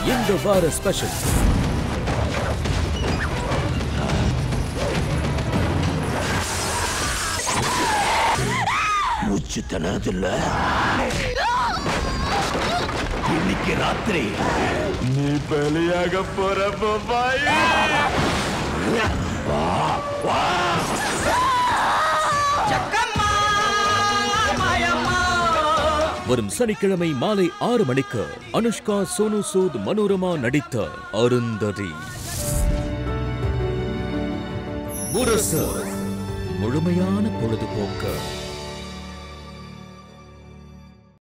இந்த வார ஸ்பெஷல் மூச்சு திணறதில்ல இன்னைக்கு ராத்திரி நீ பலியாக போற பாய் வரும் சனிக்கிழமை மாலை ஆறு மணிக்கு அனுஷ்கா சோனு சூத் மனோரமா நடித்த அருந்ததி முரசு முழுமையான பொழுதுபோக்கு